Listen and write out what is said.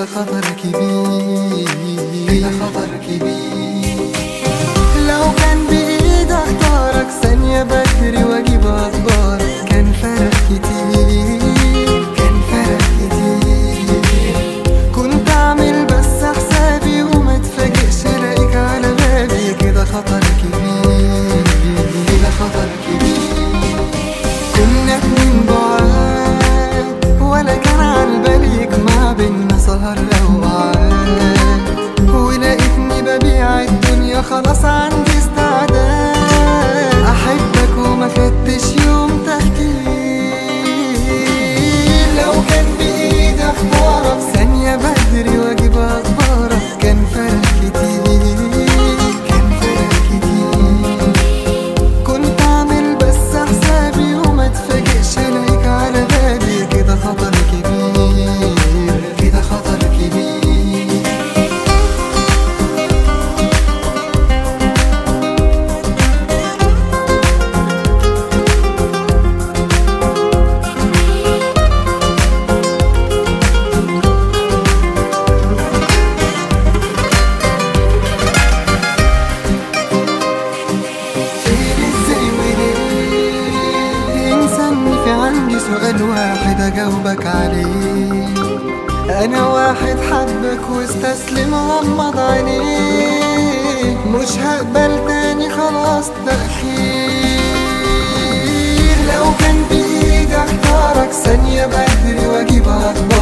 كده خطر كبير كده خطر كبير لو كان بإيدي اختارك ثانية بدري واجيب اخبارك كان فرق كتير كان فرق كتير كنت اعمل بس حسابي وما اتفاجئش الاقيك على بالي كده خطر كبير كده خطر كبير كنا اتنين بعاد ولا كان على بالي يجمع بينا سهر اوقات ولقيتني ببيع الدنيا خلاص عندي استعداد احبك وما خدتش يوم تفكير لو كان بايدي اختارك ثانية بدري واجيب اخبارك كان فرق كتير كان فرق كتير كنت اعمل بس حسابي وما اتفاجئش الاقيك على بالي كده خطر كبير كده خطر كبير فين ازاي وليه انساني في عندي سؤال واحد اجاوبك عليه انا واحد حبك واستسلم غمض عينيه مش هقبل تاني خلاص تأخير لو كان بإيدي اختارك ثانية بدري واجيب اخبارك